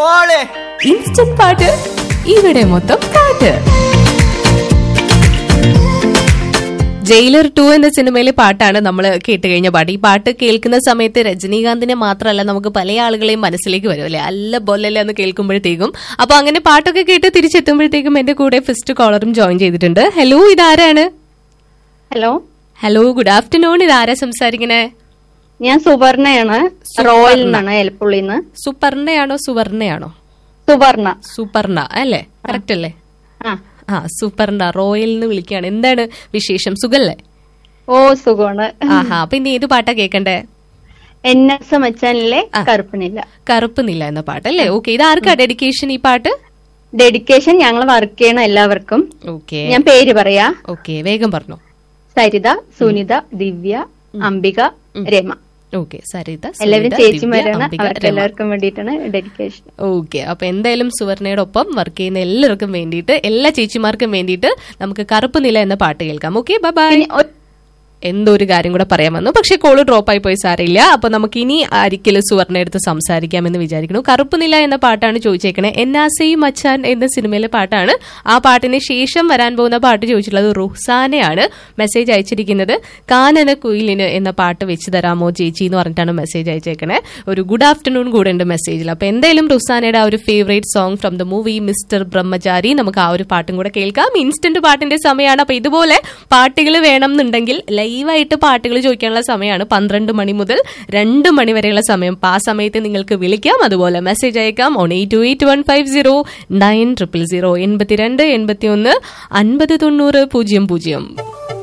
മോളെ ഇൻസ്റ്റന്റ് പാട്ട് ഇവിടെ മൊത്തം പാട്ട് ജയിലർ ടു എന്ന സിനിമയിലെ പാട്ടാണ് നമ്മൾ കേട്ട് കഴിഞ്ഞ പാട്ട് ഈ പാട്ട് കേൾക്കുന്ന സമയത്ത് രജനീകാന്തിനെ മാത്രമല്ല നമുക്ക് പല ആളുകളെയും മനസ്സിലേക്ക് വരും അല്ലെ അല്ല ബൊല്ലല്ല എന്ന് കേൾക്കുമ്പോഴത്തേക്കും അപ്പൊ അങ്ങനെ പാട്ടൊക്കെ കേട്ട് തിരിച്ചെത്തുമ്പോഴത്തേക്കും എന്റെ കൂടെ ഫസ്റ്റ് കോളറും ജോയിൻ ചെയ്തിട്ടുണ്ട് ഹലോ ഇതാരാണ് ഹലോ ഹലോ ഗുഡ് ആഫ്റ്റർനൂൺ ഇതാരാ സംസാരിക്കണേ ഞാൻ സുവർണയാണ് റോയൽ നിന്നാണ് എലപ്പുള്ളിന്ന് സുപർണയാണോ സുവർണയാണോ സുവർണ സുപർണ അല്ലേ കറക്റ്റ് അല്ലേ ആ ആ സൂപ്പറിന്റെ റോയൽ എന്ന് വിളിക്കുകയാണ് എന്താണ് വിശേഷം സുഖല്ലേ ഓ സുഖമാണ് ആഹാ അപ്പൊ ഇനി ഏത് പാട്ടാ കേക്കണ്ടേ എൻ എസ് മച്ചാനിലെ കറുപ്പനില്ല കറുപ്പ് നില എന്ന പാട്ട് അല്ലേ ഓക്കെ ഇത് ആർക്കാ ഡെഡിക്കേഷൻ ഈ പാട്ട് ഡെഡിക്കേഷൻ ഞങ്ങൾ വർക്ക് ചെയ്യണ എല്ലാവർക്കും ഓക്കെ ഞാൻ പേര് പറയാ ഓക്കെ വേഗം പറഞ്ഞു സരിത സുനിത ദിവ്യ അംബിക രമ ഓക്കെ സരിത എല്ലാവരും സുനിത, ചേച്ചിമാരാണ് ദിവ്യ, അംബിക, അവർക്ക് രമ. എല്ലാവർക്കും വേണ്ടിയിട്ടാണ് ഡെഡിക്കേഷൻ ഓക്കെ അപ്പൊ എന്തായാലും സുവർണയുടെ ഒപ്പം വർക്ക് ചെയ്യുന്ന എല്ലാവർക്കും വേണ്ടിയിട്ട് എല്ലാ ചേച്ചിമാർക്കും വേണ്ടിയിട്ട് നമുക്ക് കറുപ്പ് നില എന്ന പാട്ട് കേൾക്കാം ഓക്കെ ബൈ പിന്നെ ഒ- എന്തോ ഒരു കാര്യം കൂടെ പറയാൻ വന്നു പക്ഷെ കോള് ഡ്രോപ്പ് ആയി പോയി സാറില്ല അപ്പൊ നമുക്ക് ഇനി ഒരിക്കലും സുവർണ എടുത്ത് സംസാരിക്കാമെന്ന് വിചാരിക്കുന്നു കറുപ്പ് നില എന്ന പാട്ടാണ് ചോദിച്ചേക്കണേ എന്നാസൈ മച്ചാൻ എന്ന സിനിമയിലെ പാട്ടാണ് ആ പാട്ടിന് ശേഷം വരാൻ പോകുന്ന പാട്ട് ചോദിച്ചിട്ടുള്ളത് റുഹ്സാനെയാണ് മെസ്സേജ് അയച്ചിരിക്കുന്നത് കാനന കുയിലിന് എന്ന പാട്ട് വെച്ച് തരാമോ ചേച്ചി എന്ന് പറഞ്ഞിട്ടാണ് മെസ്സേജ് അയച്ചേക്കണേ ഒരു ഗുഡ് ആഫ്റ്റർനൂൺ കൂടെ ഉണ്ട് മെസ്സേജിൽ അപ്പൊ എന്തായാലും റുഹ്സാനയുടെ ആ ഒരു favourite song from the movie mister Brahmachari നമുക്ക് ആ ഒരു പാട്ടും കൂടെ കേൾക്കാം ഇൻസ്റ്റന്റ് പാട്ടിന്റെ സമയമാണ് അപ്പൊ ഇതുപോലെ പാട്ടുകൾ വേണം എന്നുണ്ടെങ്കിൽ ലൈവായിട്ട് പാട്ടുകൾ ചോദിക്കാനുള്ള സമയമാണ് പന്ത്രണ്ട് മണി മുതൽ രണ്ട് മണി വരെയുള്ള സമയം അപ്പൊ ആ സമയത്ത് നിങ്ങൾക്ക് വിളിക്കാം അതുപോലെ മെസ്സേജ് അയക്കാം on eight two eight one five zero nine triple zero എൺപത്തിരണ്ട് എൺപത്തി ഒന്ന് അൻപത് തൊണ്ണൂറ് പൂജ്യം പൂജ്യം